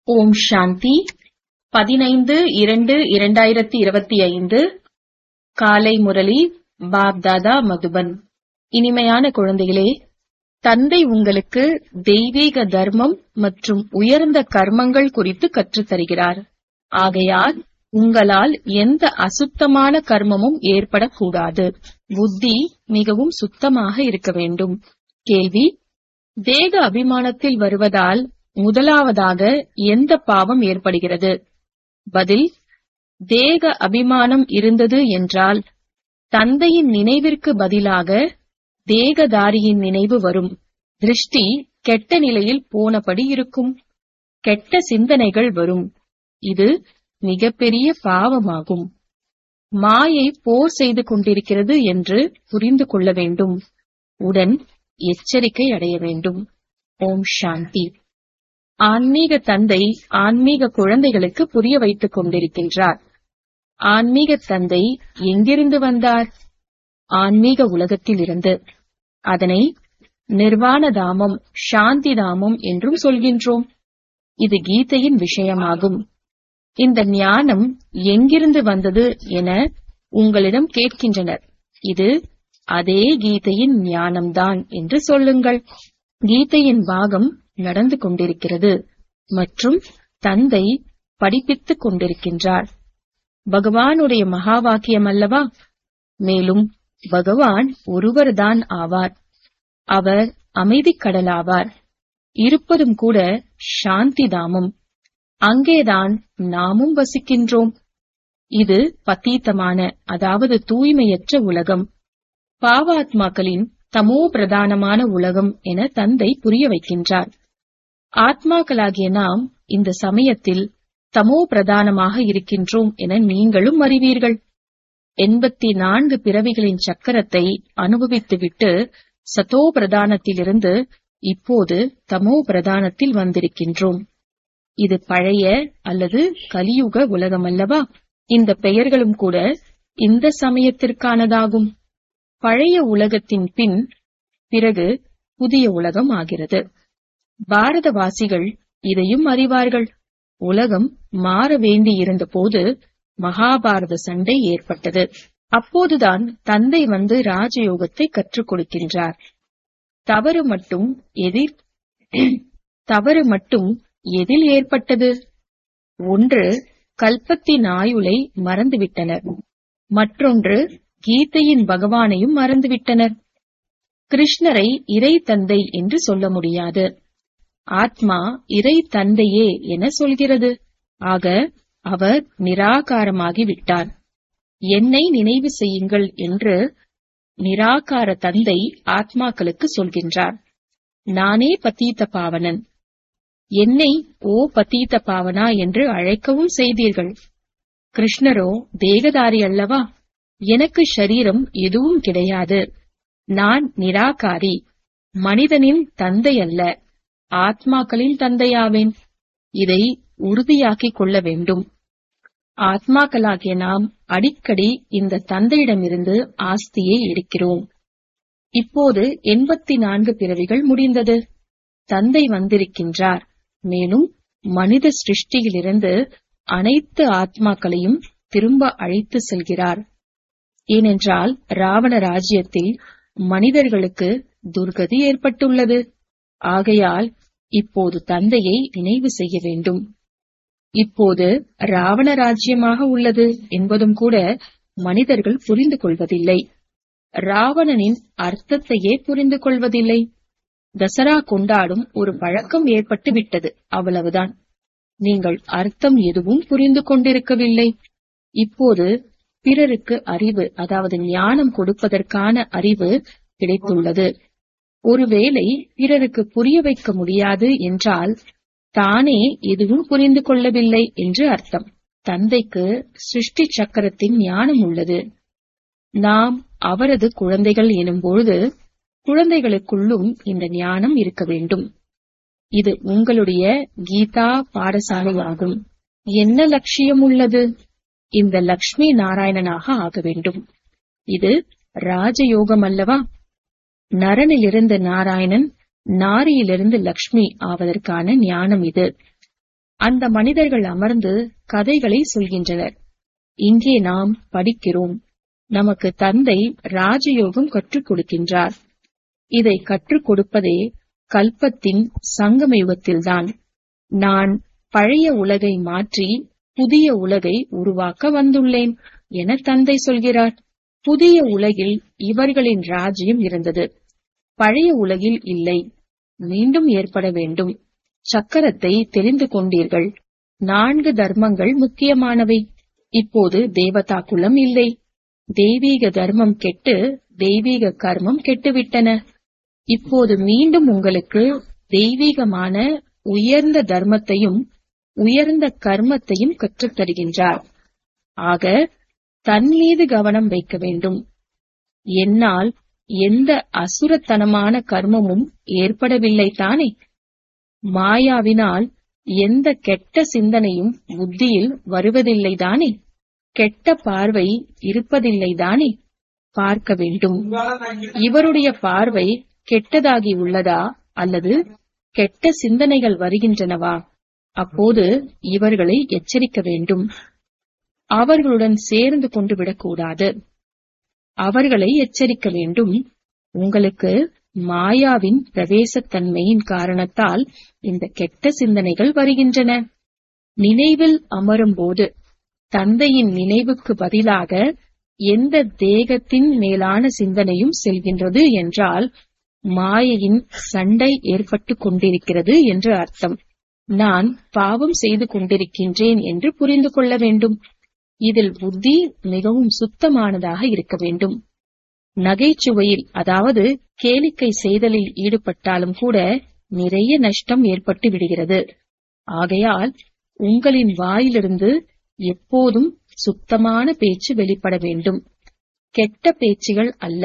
ஓம் சாந்தி பதினைந்து இரண்டு இரண்டாயிரத்தி இருபத்தி ஐந்து காலை முரளி பாப்தாதா மதுபன் இனிமையான குழந்தைகளே தந்தை உங்களுக்கு தெய்வீக தர்மம் மற்றும் உயர்ந்த கர்மங்கள் குறித்து கற்றுத் தருகிறார் ஆகையால் உங்களால் எந்த அசுத்தமான கர்மமும் ஏற்படக்கூடாது புத்தி மிகவும் சுத்தமாக இருக்க வேண்டும் கேள்வி தேக அபிமானத்தில் வருவதால் முதலாவதாக எந்த பாவம் ஏற்படுகிறது பதில் தேக அபிமானம் இருந்தது என்றால் தந்தையின் நினைவிற்கு பதிலாக தேகதாரியின் நினைவு வரும் திருஷ்டி கெட்ட நிலையில் போனபடி இருக்கும் கெட்ட சிந்தனைகள் வரும் இது மிகப்பெரிய பாவமாகும் மாயை போர் செய்து கொண்டிருக்கிறது என்று புரிந்து கொள்ள வேண்டும் உடன் எச்சரிக்கை அடைய வேண்டும் ஓம் சாந்தி ஆன்மீக தந்தை ஆன்மீக குழந்தைகளுக்கு புரிய வைத்துக் கொண்டிருக்கின்றார் ஆன்மீக தந்தை எங்கிருந்து வந்தார் ஆன்மீக உலகத்தில் இருந்து அதனை நிர்வாண தாமம் சாந்தி தாமம் என்றும் சொல்கின்றோம் இது கீதையின் விஷயமாகும் இந்த ஞானம் எங்கிருந்து வந்தது என உங்களிடம் கேட்கின்றனர் இது அதே கீதையின் ஞானம்தான் என்று சொல்லுங்கள் கீதையின் பாகம் நடந்து கொண்டிருக்கிறது மற்றும் தந்தை படிப்பித்துக் கொண்டிருக்கின்றார் பகவானுடைய மகா வாக்கியம் அல்லவா மேலும் பகவான் ஒருவர்தான் ஆவார் அவர் அமைதிக் கடலாவார் இருப்பதும் கூட சாந்தி தாமம் அங்கேதான் நாமும் வசிக்கின்றோம் இது பத்தீத்தமான அதாவது தூய்மையற்ற உலகம் பாவாத்மாக்களின் தமோ பிரதானமான உலகம் என தந்தை புரிய வைக்கின்றார் ஆத்மாக்களாகிய நாம் இந்த சமயத்தில் தமோ பிரதானமாக இருக்கின்றோம் என நீங்களும் அறிவீர்கள் எண்பத்தி நான்கு பிறவிகளின் சக்கரத்தை அனுபவித்துவிட்டு சதோ பிரதானத்திலிருந்து இப்போது தமோ பிரதானத்தில் வந்திருக்கின்றோம் இது பழைய அல்லது கலியுக உலகம் அல்லவா இந்த பெயர்களும் கூட இந்த சமயத்திற்கானதாகும் பழைய உலகத்தின் பின் பிறகு புதிய உலகம் ஆகிறது பாரதவாசிகள் இதையும் அறிவார்கள் உலகம் மாற வேண்டியிருந்த போது மகாபாரத சண்டை ஏற்பட்டது அப்போதுதான் தந்தை வந்து ராஜயோகத்தை கற்றுக் கொடுக்கின்றார் தவறு மட்டும் எதிர் தவறு மட்டும் எதில் ஏற்பட்டது ஒன்று கல்பத்தின் ஆயுளை மறந்துவிட்டனர் மற்றொன்று கீதையின் பகவானையும் மறந்துவிட்டனர் கிருஷ்ணரை இறை தந்தை என்று சொல்ல முடியாது ஆத்மா இறை தந்தையே என சொல்கிறது ஆக அவர் நிராகாரமாகி விட்டார் என்னை நினைவு செய்யுங்கள் என்று நிராகார தந்தை ஆத்மாக்களுக்கு சொல்கின்றார் நானே பத்தீத்த பாவனன் என்னை ஓ பத்தீத்த பாவனா என்று அழைக்கவும் செய்தீர்கள் கிருஷ்ணரோ தேகதாரி அல்லவா எனக்கு ஷரீரம் எதுவும் கிடையாது நான் நிராகாரி மனிதனின் தந்தை அல்ல ஆத்மாக்களின் தந்தையாவேன் இதை உறுதியாக்கிக் கொள்ள வேண்டும் ஆத்மாக்களாகிய நாம் அடிக்கடி இந்த தந்தையிடமிருந்து ஆஸ்தியை எடுக்கிறோம் இப்போது எண்பத்தி நான்கு பிறவிகள் முடிந்தது தந்தை வந்திருக்கின்றார் மேலும் மனித சிருஷ்டியிலிருந்து அனைத்து ஆத்மாக்களையும் திரும்ப அழைத்து செல்கிறார் ஏனென்றால் ராவண ராஜ்யத்தில் மனிதர்களுக்கு துர்கதி ஏற்பட்டுள்ளது ஆகையால் இப்போது தந்தையை நினைவு செய்ய வேண்டும் இப்போது ராவண ராஜ்யமாக உள்ளது என்பதும் கூட மனிதர்கள் புரிந்து கொள்வதில்லை ராவணனின் அர்த்தத்தையே புரிந்து கொள்வதில்லை தசரா கொண்டாடும் ஒரு பழக்கம் ஏற்பட்டு விட்டது அவ்வளவுதான் நீங்கள் அர்த்தம் எதுவும் புரிந்து கொண்டிருக்கவில்லை இப்போது பிறருக்கு அறிவு அதாவது ஞானம் கொடுப்பதற்கான அறிவு கிடைத்துள்ளது ஒருவேளை பிறருக்கு புரிய வைக்க முடியாது என்றால் தானே எதுவும் புரிந்து கொள்ளவில்லை என்று அர்த்தம் தந்தைக்கு சிருஷ்டி சக்கரத்தின் ஞானம் உள்ளது நாம் அவரது குழந்தைகள் எனும்பொழுது குழந்தைகளுக்குள்ளும் இந்த ஞானம் இருக்க வேண்டும் இது உங்களுடைய கீதா பாடசாலையாகும் என்ன லட்சியம் உள்ளது இந்த லக்ஷ்மி நாராயணனாக ஆக வேண்டும் இது ராஜயோகம் அல்லவா நரனிலிருந்து நாராயணன் நாரியிலிருந்து லக்ஷ்மி ஆவதற்கான ஞானம் இது அந்த மனிதர்கள் அமர்ந்து கதைகளை சொல்கின்றனர் இங்கே நாம் படிக்கிறோம் நமக்கு தந்தை ராஜயோகம் கற்றுக் கொடுக்கின்றார் இதை கற்றுக் கொடுப்பதே கல்பத்தின் சங்கம யுகத்தில்தான் நான் பழைய உலகை மாற்றி புதிய உலகை உருவாக்க வந்துள்ளேன் என தந்தை சொல்கிறார் புதிய உலகில் இவர்களின் ராஜ்யம் இருந்தது பழைய உலகில் இல்லை மீண்டும் ஏற்பட வேண்டும் சக்கரத்தை தெரிந்து கொண்டீர்கள் நான்கு தர்மங்கள் முக்கியமானவை இப்போது தேவதா குலம் இல்லை தெய்வீக தர்மம் கெட்டு தெய்வீக கர்மம் கெட்டுவிட்டன இப்போது மீண்டும் உங்களுக்கு தெய்வீகமான உயர்ந்த தர்மத்தையும் உயர்ந்த கர்மத்தையும் கற்றுத் தருகின்றார் ஆக தன் மீது கவனம் வைக்க வேண்டும் என்னால் எந்த அசுரத்தனமான கர்மமும் ஏற்படவில்லை தானே மாயாவினால் எந்த கெட்ட சிந்தனையும் புத்தியில் வருவதில்லை தானே கெட்ட பார்வை இருப்பதில்லை தானே பார்க்க வேண்டும் இவருடைய பார்வை கெட்டதாகி உள்ளதா அல்லது கெட்ட சிந்தனைகள் வருகின்றனவா அப்போது இவர்களை எச்சரிக்க வேண்டும் அவர்களுடன் சேர்ந்து கொண்டு விடக்கூடாது அவர்களை எச்சரிக்க வேண்டும் உங்களுக்கு மாயாவின் பிரவேசத்தன்மையின் காரணத்தால் இந்த கெட்ட சிந்தனைகள் வருகின்றன நினைவில் அமரும்போது தந்தையின் நினைவுக்கு பதிலாக எந்த தேகத்தின் மேலான சிந்தனையும் செல்கின்றது என்றால் மாயையின் சண்டை ஏற்பட்டுக் கொண்டிருக்கிறது என்று அர்த்தம் நான் பாவம் செய்து கொண்டிருக்கின்றேன் என்று புரிந்து கொள்ள வேண்டும் இதில் புத்தி மிகவும் சுத்தமானதாக இருக்க வேண்டும் நகைச்சுவையில் அதாவது கேளிக்கை செய்தலில் ஈடுபட்டாலும் கூட நிறைய நஷ்டம் ஏற்பட்டு விடுகிறது ஆகையால் உங்களின் வாயிலிருந்து எப்போதும் சுத்தமான பேச்சு வெளிப்பட வேண்டும் கெட்ட பேச்சுகள் அல்ல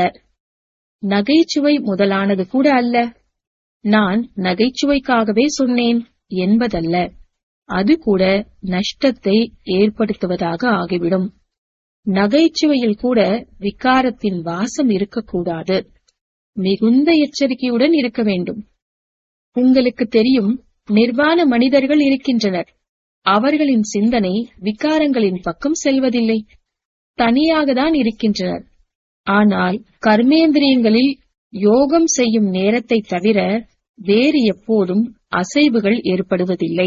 நகைச்சுவை முதலானது கூட அல்ல நான் நகைச்சுவைக்காகவே சொன்னேன் என்பதல்ல அது கூட நஷ்டத்தை ஏற்படுத்துவதாக ஆகிவிடும் நகைச்சுவையில் கூட விகாரத்தின் வாசம் இருக்கக்கூடாது மிகுந்த எச்சரிக்கையுடன் இருக்க வேண்டும் உங்களுக்கு தெரியும் நிர்வாண மனிதர்கள் இருக்கின்றனர் அவர்களின் சிந்தனை விகாரங்களின் பக்கம் செல்வதில்லை தனியாக தான் இருக்கின்றனர் ஆனால் கர்மேந்திரியங்களில் யோகம் செய்யும் நேரத்தை தவிர வேறு எப்போதும் அசைவுகள் ஏற்படுவதில்லை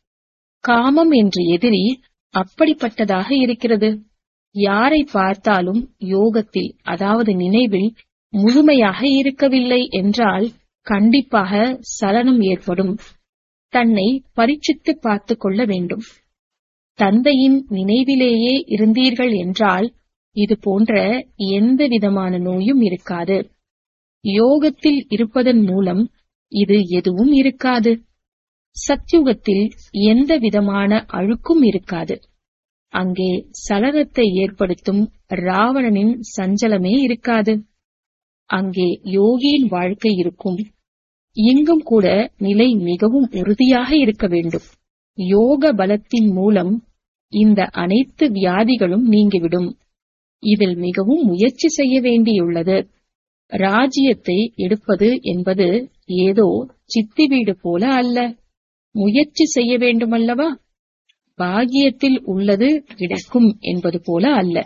காமம் என்ற எதிரி அப்படிப்பட்டதாக இருக்கிறது யாரை பார்த்தாலும் யோகத்தில் அதாவது நினைவில் முழுமையாக இருக்கவில்லை என்றால் கண்டிப்பாக சலனம் ஏற்படும் தன்னை பரீட்சித்து பார்த்துக் கொள்ள வேண்டும் தந்தையின் நினைவிலேயே இருந்தீர்கள் என்றால் இது போன்ற எந்த விதமான நோயும் இருக்காது யோகத்தில் இருப்பதன் மூலம் இது எதுவும் இருக்காது சத்யுகத்தில் எந்த விதமான அழுக்கும் இருக்காது அங்கே சலனத்தை ஏற்படுத்தும் ராவணனின் சஞ்சலமே இருக்காது அங்கே யோகியின் வாழ்க்கை இருக்கும் இங்கும் கூட நிலை மிகவும் உறுதியாக இருக்க வேண்டும் யோக பலத்தின் மூலம் இந்த அனைத்து வியாதிகளும் நீங்கிவிடும் இதில் மிகவும் முயற்சி செய்ய வேண்டியுள்ளது ராஜ்யத்தை எடுப்பது என்பது ஏதோ சித்தி வீடு போல அல்ல முயற்சி செய்ய வேண்டுமல்லவா பாகியத்தில் உள்ளது கிடைக்கும் என்பது போல அல்ல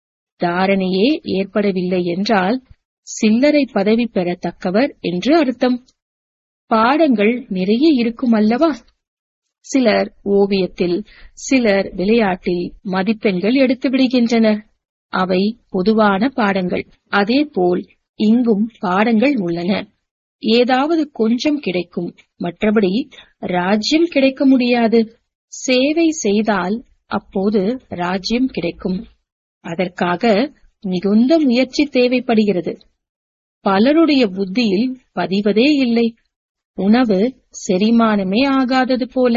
தாரணையே ஏற்படவில்லை என்றால் சில்லறை பதவி பெறத்தக்கவர் என்று அர்த்தம் பாடங்கள் நிறைய இருக்கும் அல்லவா சிலர் ஓவியத்தில் சிலர் விளையாட்டில் மதிப்பெண்கள் எடுத்து விடுகின்றனர் அவை பொதுவான பாடங்கள் அதேபோல் இங்கும் பாடங்கள் உள்ளன ஏதாவது கொஞ்சம் கிடைக்கும் மற்றபடி ராஜ்யம் கிடைக்க முடியாது சேவை செய்தால் அப்போது ராஜ்யம் கிடைக்கும் அதற்காக மிகுந்த முயற்சி தேவைப்படுகிறது பலருடைய புத்தியில் பதிவதே இல்லை உணவு செரிமானமே ஆகாதது போல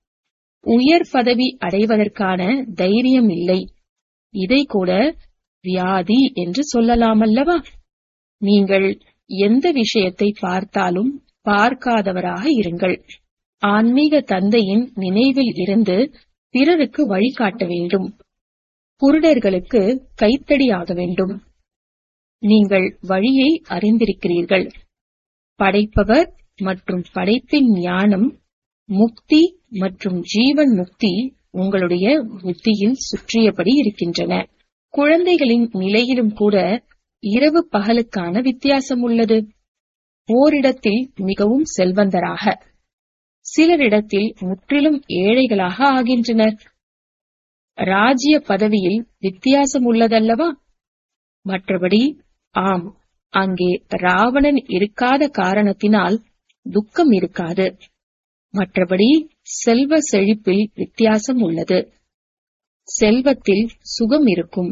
உயர் பதவி அடைவதற்கான தைரியம் இல்லை இதை கூட வியாதி என்று சொல்லலாமல்லவா நீங்கள் எந்த விஷயத்தை பார்த்தாலும் பார்க்காதவராக இருங்கள் ஆன்மீக தந்தையின் நினைவில் இருந்து பிறருக்கு வழிகாட்ட வேண்டும் குருடர்களுக்கு கைத்தடியாக வேண்டும் நீங்கள் வழியை அறிந்திருக்கிறீர்கள் படைப்பவர் மற்றும் படைப்பின் ஞானம் முக்தி மற்றும் ஜீவன் முக்தி உங்களுடைய புத்தியில் சுற்றியபடி இருக்கின்றன குழந்தைகளின் நிலையிலும் கூட இரவு பகலுக்கான வித்தியாசம் உள்ளது ஓரிடத்தில் மிகவும் செல்வந்தராக சிலரிடத்தில் முற்றிலும் ஏழைகளாக ஆகின்றனர் ராஜ்ய பதவியில் வித்தியாசம் உள்ளதல்லவா மற்றபடி ஆம் அங்கே ராவணன் இருக்காத காரணத்தினால் துக்கம் இருக்காது மற்றபடி செல்வ செழிப்பில் வித்தியாசம் உள்ளது செல்வத்தில் சுகம் இருக்கும்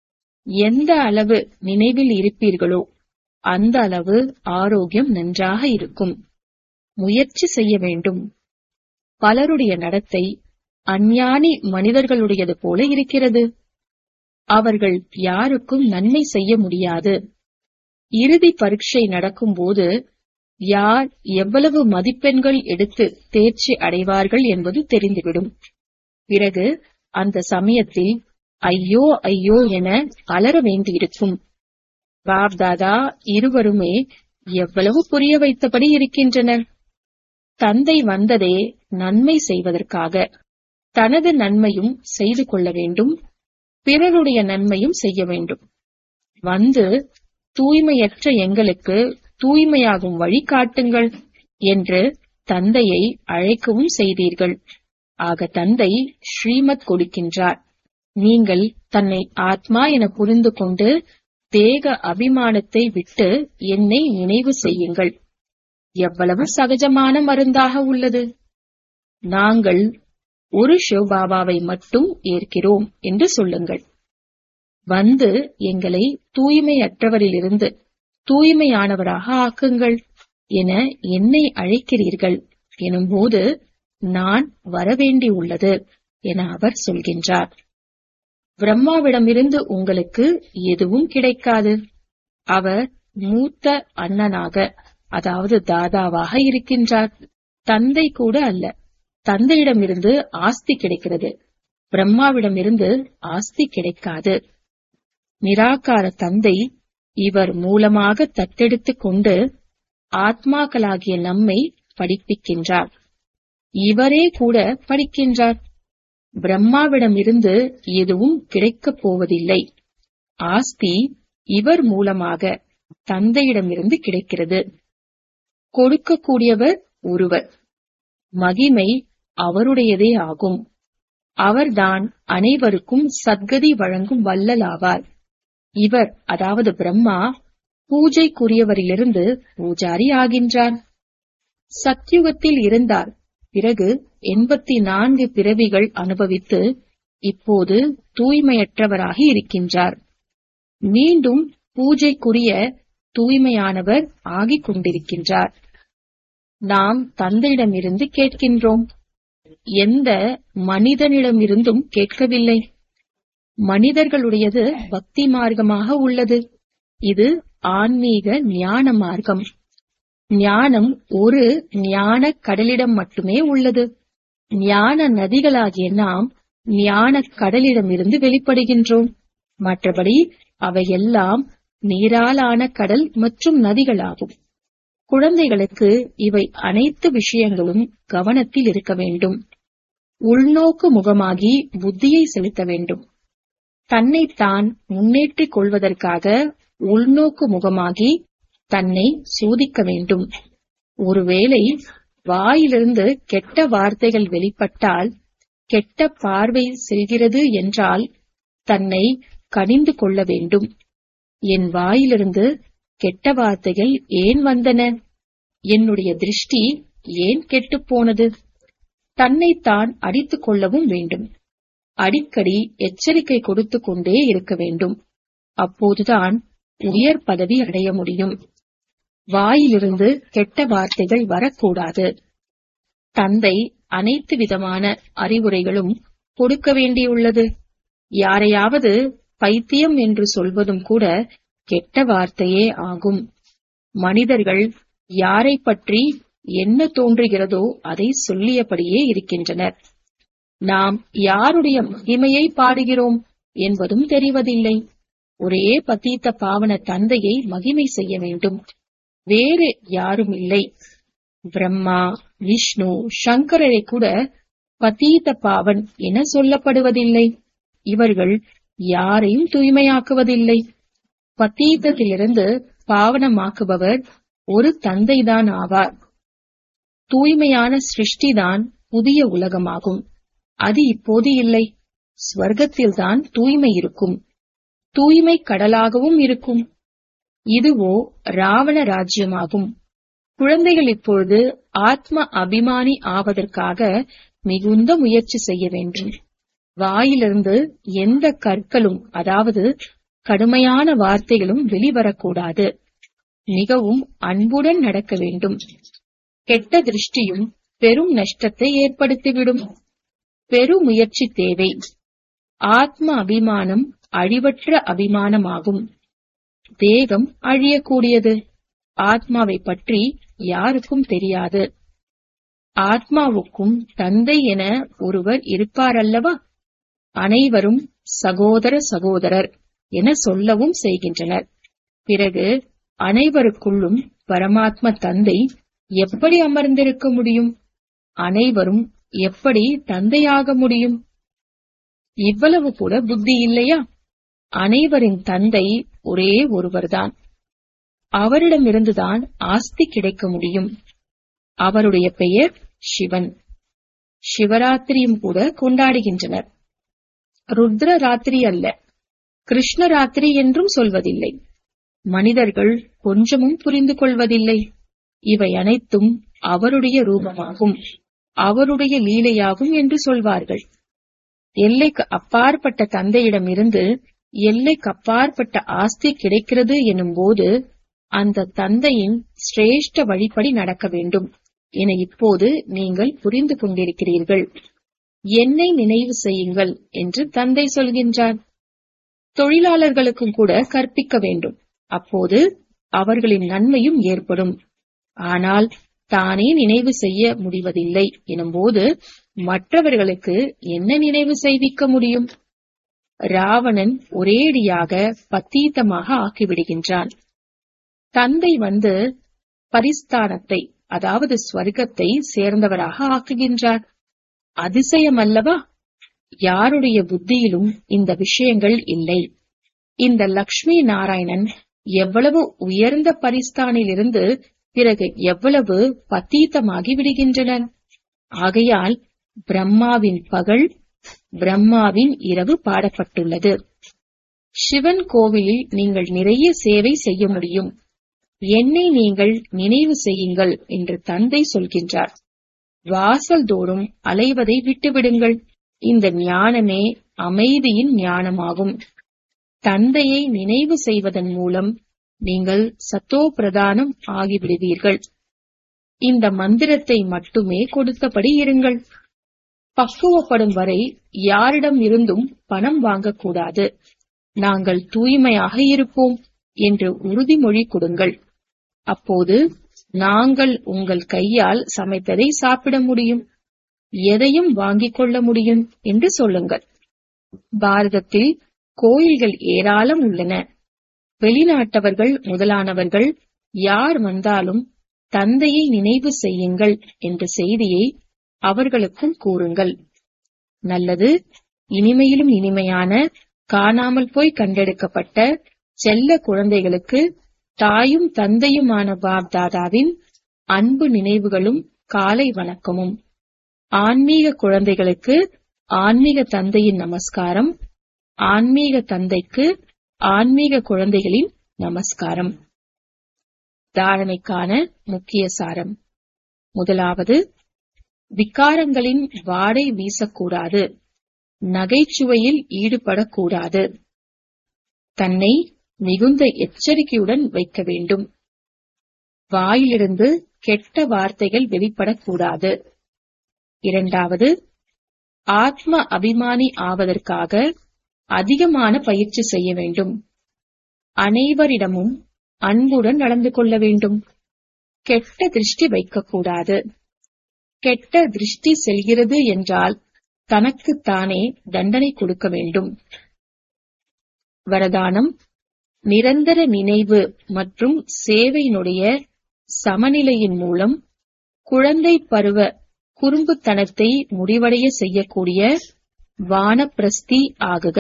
எந்த அளவு நினைவில் இருப்பீர்களோ அந்த அளவு ஆரோக்கியம் நன்றாக இருக்கும் முயற்சி செய்ய வேண்டும் பலருடைய நடத்தை அஞ்ஞானி மனிதர்களுடையது போல இருக்கிறது அவர்கள் யாருக்கும் நன்மை செய்ய முடியாது இறுதி பரீட்சை நடக்கும்போது யார் எவ்வளவு மதிப்பெண்கள் எடுத்து தேர்ச்சி அடைவார்கள் என்பது தெரிந்துவிடும் பிறகு அந்த சமயத்தில் ஐயோ ஐயோ என அலற வேண்டியிருக்கும் பாப்தாதா இருவருமே எவ்வளவு புரிய வைத்தபடி இருக்கின்றனர் தந்தை வந்ததே நன்மை செய்வதற்காக தனது நன்மையும் செய்து கொள்ள வேண்டும் பிறருடைய நன்மையும் செய்ய வேண்டும் வந்து தூய்மையற்ற எங்களுக்கு தூய்மையாகும் வழி காட்டுங்கள் என்று தந்தையை அழைக்கவும் செய்தீர்கள் ஆக தந்தை ஸ்ரீமத் கொடுக்கின்றார் நீங்கள் தன்னை ஆத்மா என புரிந்து கொண்டு தேக அபிமானத்தை விட்டு என்னை நினைவு செய்யுங்கள் எவ்வளவு சகஜமான மருந்தாக உள்ளது நாங்கள் ஒரு சிவபாபாவை மட்டும் ஏற்கிறோம் என்று சொல்லுங்கள் வந்து எங்களை தூய்மையற்றவரிலிருந்து தூய்மையானவராக ஆக்குங்கள் என என்னை அழைக்கிறீர்கள் எனும்போது நான் வரவேண்டியுள்ளது என அவர் சொல்கின்றார் பிரம்மாவிடமிருந்து உங்களுக்கு எதுவும் கிடைக்காது அவர் மூத்த அண்ணனாக அதாவது தாதாவாக இருக்கின்றார் தந்தை கூட அல்ல தந்தையிடமிருந்து ஆஸ்தி கிடைக்கிறது பிரம்மாவிடமிருந்து ஆஸ்தி கிடைக்காது நிராகார தந்தை இவர் மூலமாக தத்தெடுத்துக் கொண்டு ஆத்மாக்களாகிய நம்மை படிப்பிக்கின்றார் இவரே கூட படிக்கின்றார் பிரம்மாவிடமிருந்து எதுவும் கிடைக்கப் போவதில்லை ஆஸ்தி இவர் மூலமாக தந்தையிடமிருந்து கிடைக்கிறது கொடுக்கக்கூடியவர் ஒருவர் மகிமை அவருடையதே ஆகும் அவர்தான் அனைவருக்கும் சத்கதி வழங்கும் வல்லலாவார் இவர் அதாவது பிரம்மா பூஜைக்குரியவரிலிருந்து பூஜாரி ஆகின்றார் சத்யுகத்தில் இருந்தார் பிறகு எண்பத்தி நான்கு பிறவிகள் அனுபவித்து இப்போது தூய்மையற்றவராகி இருக்கின்றார் மீண்டும் பூஜைக்குரிய தூய்மையானவர் ஆகிக் கொண்டிருக்கின்றார் நாம் தந்தையிடமிருந்து கேட்கின்றோம் எந்த மனிதனிடமிருந்தும் கேட்கவில்லை மனிதர்களுடையது பக்தி மார்க்கமாக உள்ளது இது ஆன்மீக ஞான மார்க்கம் ஞானம் ஒரு ஞான கடலிடம் மட்டுமே உள்ளது ஞான நதிகளாகிய நாம் ஞான கடலிடமிருந்து வெளிப்படுகின்றோம் மற்றபடி அவையெல்லாம் நீராலான கடல் மற்றும் நதிகளாகும் குழந்தைகளுக்கு இவை அனைத்து விஷயங்களும் கவனத்தில் இருக்க வேண்டும் உள்நோக்கு முகமாகி புத்தியை செலுத்த வேண்டும் தன்னைத்தான் முன்னேற்றிக் கொள்வதற்காக உள்நோக்கு முகமாகி தன்னை சோதிக்க வேண்டும் ஒருவேளை வாயிலிருந்து கெட்ட வார்த்தைகள் வெளிப்பட்டால் கெட்ட பார்வை செல்கிறது என்றால் தன்னை கனிந்து கொள்ள வேண்டும் என் வாயிலிருந்து கெட்ட வார்த்தைகள் ஏன் வந்தன என்னுடைய திருஷ்டி ஏன் கெட்டுப் போனது தன்னைத்தான் அடித்துக் கொள்ளவும் வேண்டும் அடிக்கடி எச்சரிக்கை கொடுத்து கொண்டே இருக்க வேண்டும் அப்போதுதான் உயர் பதவி அடைய முடியும் வாயிலிருந்து கெட்ட வார்த்தைகள் வரக்கூடாது தந்தை அனைத்து விதமான அறிவுரைகளும் கொடுக்க வேண்டியுள்ளது யாரையாவது பைத்தியம் என்று சொல்வதும் கூட கெட்ட வார்த்தையே ஆகும் மனிதர்கள் யாரை பற்றி என்ன தோன்றுகிறதோ அதை சொல்லியபடியே இருக்கின்றனர் நாம் யாருடைய மகிமையை பாடுகிறோம் என்பதும் தெரிவதில்லை ஒரே பத்தீத்த பாவன தந்தையை மகிமை செய்ய வேண்டும் வேறு யாரும் இல்லை பிரம்மா விஷ்ணு சங்கரரை கூட பதீத பாவன் என சொல்லப்படுவதில்லை இவர்கள் யாரையும் தூய்மையாக்குவதில்லை பத்தீதத்திலிருந்து பாவனமாக்குபவர் ஒரு தந்தைதான் ஆவார் தூய்மையான சிருஷ்டிதான் புதிய உலகமாகும் அது இப்போது இல்லை ஸ்வர்க்கத்தில்தான் தூய்மை இருக்கும் தூய்மை கடலாகவும் இருக்கும் இதுவோ ராவண ராஜ்யமாகும் குழந்தைகள் இப்பொழுது ஆத்ம அபிமானி ஆவதற்காக மிகுந்த முயற்சி செய்ய வேண்டும் வாயிலிருந்து எந்த கற்களும் அதாவது கடுமையான வார்த்தைகளும் வெளிவரக்கூடாது மிகவும் அன்புடன் நடக்க வேண்டும் கெட்ட திருஷ்டியும் பெரும் நஷ்டத்தை ஏற்படுத்திவிடும் பெருமுயற்சி தேவை ஆத்ம அபிமானம் அழிவற்ற அபிமானமாகும் தேகம் அழியக்கூடியது ஆத்மாவை பற்றி யாருக்கும் தெரியாது ஆத்மாவுக்கும் தந்தை என ஒருவர் இருப்பாரல்லவா அனைவரும் சகோதர சகோதரர் என சொல்லவும் செய்கின்றனர் பிறகு அனைவருக்குள்ளும் பரமாத்ம தந்தை எப்படி அமர்ந்திருக்க முடியும் அனைவரும் எப்படி தந்தையாக முடியும் இவ்வளவு கூட புத்தி இல்லையா அனைவரின் தந்தை ஒரே ஒருவர்தான் அவரிடமிருந்துதான் ஆஸ்தி கிடைக்க முடியும் அவருடைய பெயர் சிவன் சிவராத்திரியும் கூட கொண்டாடுகின்றனர் ருத்ர ராத்திரி அல்ல கிருஷ்ண ராத்திரி என்றும் சொல்வதில்லை மனிதர்கள் கொஞ்சமும் புரிந்து கொள்வதில்லை இவை அனைத்தும் அவருடைய ரூபமாகும் அவருடைய லீலையாகும் என்று சொல்வார்கள் எல்லைக்கு அப்பாற்பட்ட தந்தையிடமிருந்து எல்லைக்கு அப்பாற்பட்ட ஆஸ்தி கிடைக்கிறது எனும் போது அந்த தந்தையின் சிரேஷ்ட வழிப்படி நடக்க வேண்டும் என இப்போது நீங்கள் புரிந்து கொண்டிருக்கிறீர்கள் என்னை நினைவு செய்யுங்கள் என்று தந்தை சொல்கின்றார் தொழிலாளர்களுக்கும் கூட கற்பிக்க வேண்டும் அப்போது அவர்களின் நன்மையும் ஏற்படும் ஆனால் தானே நினைவு செய்ய முடிவதில்லை எனும்போது மற்றவர்களுக்கு என்ன நினைவு செய்விக்க முடியும் ராவணன் ஒரேடியாக பத்தீத்தமாக ஆக்கிவிடுகின்றான் தந்தை வந்து பரிஸ்தானத்தை அதாவது ஸ்வர்க்கத்தை சேர்ந்தவராக ஆக்குகின்றார் அதிசயம் அல்லவா யாருடைய புத்தியிலும் இந்த விஷயங்கள் இல்லை இந்த லக்ஷ்மி நாராயணன் எவ்வளவு உயர்ந்த பரிஸ்தானிலிருந்து பிறகு எவ்வளவு பத்தீத்தமாகி விடுகின்றனர் ஆகையால் பிரம்மாவின் பகல் பிரம்மாவின் இரவு பாடப்பட்டுள்ளது சிவன் கோவிலில் நீங்கள் நிறைய சேவை செய்ய முடியும் என்னை நீங்கள் நினைவு செய்யுங்கள் என்று தந்தை சொல்கின்றார் வாசல் தோறும் அலைவதை விட்டுவிடுங்கள் இந்த ஞானமே அமைதியின் ஞானமாகும் தந்தையை நினைவு செய்வதன் மூலம் நீங்கள் சத்தோ பிரதானம் ஆகிவிடுவீர்கள் இந்த மந்திரத்தை மட்டுமே கொடுத்தபடி இருங்கள் பக்குவப்படும் வரை யாரிடம் இருந்தும் பணம் வாங்கக்கூடாது நாங்கள் தூய்மையாக இருப்போம் என்று உறுதிமொழி கொடுங்கள் அப்போது நாங்கள் உங்கள் கையால் சமைத்ததை சாப்பிட முடியும் எதையும் வாங்கிக் கொள்ள முடியும் என்று சொல்லுங்கள் பாரதத்தில் கோயில்கள் ஏராளம் உள்ளன வெளிநாட்டவர்கள் முதலானவர்கள் யார் வந்தாலும் தந்தையை நினைவு செய்யுங்கள் என்ற செய்தியை அவர்களுக்கும் கூறுங்கள் நல்லது இனிமையிலும் இனிமையான காணாமல் போய் கண்டெடுக்கப்பட்ட செல்ல குழந்தைகளுக்கு தாயும் தந்தையுமான பாப் தாதாவின் அன்பு நினைவுகளும் காலை வணக்கமும் ஆன்மீக குழந்தைகளுக்கு ஆன்மீக தந்தையின் நமஸ்காரம் ஆன்மீக தந்தைக்கு ஆன்மீக குழந்தைகளின் நமஸ்காரம் தாரணைக்கான முக்கிய சாரம் முதலாவது விகாரங்களின் வாடை வீசக்கூடாது நகைச்சுவையில் ஈடுபடக்கூடாது தன்னை மிகுந்த எச்சரிக்கையுடன் வைக்க வேண்டும் வாயிலிருந்து கெட்ட வார்த்தைகள் வெளிப்படக்கூடாது இரண்டாவது ஆத்ம அபிமானி ஆவதற்காக அதிகமான பயிற்சி செய்ய வேண்டும் அனைவரிடமும் அன்புடன் நடந்து கொள்ள வேண்டும் கெட்ட திருஷ்டி வைக்கக்கூடாது கெட்ட திருஷ்டி செல்கிறது என்றால் தனக்குத்தானே தண்டனை கொடுக்க வேண்டும் வரதானம் நிரந்தர நினைவு மற்றும் சேவையினுடைய சமநிலையின் மூலம் குழந்தை பருவ குறும்புத்தனத்தை முடிவடைய செய்யக்கூடிய வானப்பிரஸ்தி ஆகுக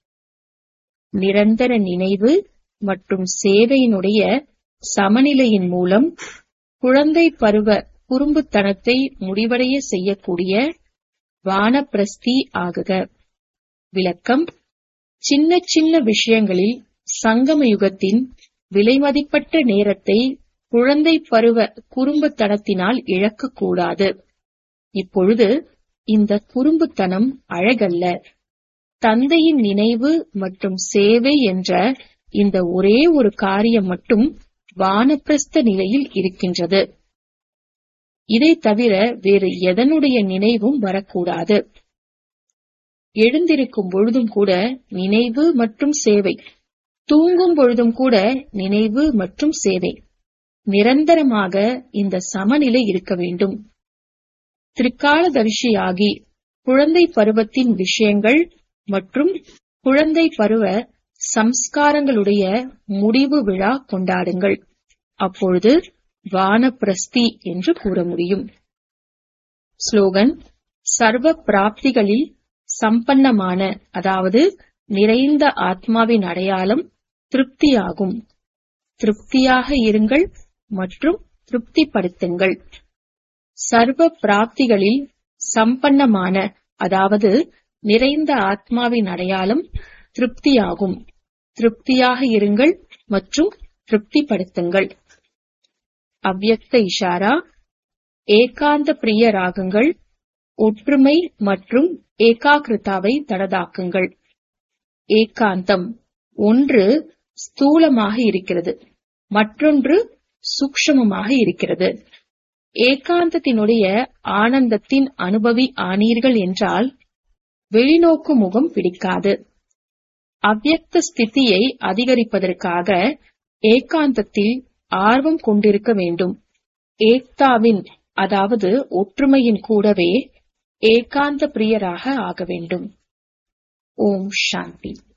நிரந்தர நினைவு மற்றும் சேவையினுடைய சமநிலையின் மூலம் குழந்தை பருவ குறும்புத்தனத்தை முடிவடைய செய்யக்கூடிய வானப்பிரஸ்தி ஆகுக விளக்கம் சின்ன சின்ன விஷயங்களில் சங்கம யுகத்தின் விலைமதிப்பற்ற நேரத்தை குழந்தை பருவ குறும்புத்தனத்தினால் இழக்கக்கூடாது இப்பொழுது இந்த குறும்புத்தனம் அழகல்ல தந்தையின் நினைவு மற்றும் சேவை என்ற இந்த ஒரே ஒரு காரியம் மட்டும் வானப்பிரஸ்த நிலையில் இருக்கின்றது இதை தவிர வேறு எதனுடைய நினைவும் வரக்கூடாது எழுந்திருக்கும் பொழுதும் கூட நினைவு மற்றும் சேவை தூங்கும் பொழுதும் கூட நினைவு மற்றும் சேவை நிரந்தரமாக இந்த சமநிலை இருக்க வேண்டும் திரிகாலதரிசியாகி குழந்தை பருவத்தின் விஷயங்கள் மற்றும் குழந்தை பருவ சம்ஸ்காரங்களுடைய முடிவு விழா கொண்டாடுங்கள் அப்பொழுது வானப்பிரஸ்தி என்று கூற முடியும் ஸ்லோகன் சர்வ பிராப்திகளில் சம்பன்னமான அதாவது நிறைந்த ஆத்மாவின் அடையாளம் திருப்தியாகும் திருப்தியாக இருங்கள் மற்றும் திருப்திப்படுத்துங்கள் சர்வ பிராப்திகளில் சம்பன்னமான அதாவது நிறைந்த ஆத்மாவின் அடையாளம் திருப்தியாகும் திருப்தியாக இருங்கள் மற்றும் திருப்திப்படுத்துங்கள் அவ்யக்த இஷாரா ஏகாந்த பிரிய ராகங்கள் ஒற்றுமை மற்றும் ஏகாகிருதாவை தனதாக்குங்கள் ஏகாந்தம் ஒன்று ஸ்தூலமாக இருக்கிறது மற்றொன்று சூக்ஷமமாக இருக்கிறது ஏகாந்தத்தினுடைய ஆனந்தத்தின் அனுபவி ஆனீர்கள் என்றால் வெளிநோக்கு முகம் பிடிக்காது அவ்யக்த ஸ்திதியை அதிகரிப்பதற்காக ஏகாந்தத்தில் ஆர்வம் கொண்டிருக்க வேண்டும் ஏக்தாவின் அதாவது ஒற்றுமையின் கூடவே ஏகாந்த பிரியராக ஆக வேண்டும் ஓம் சாந்தி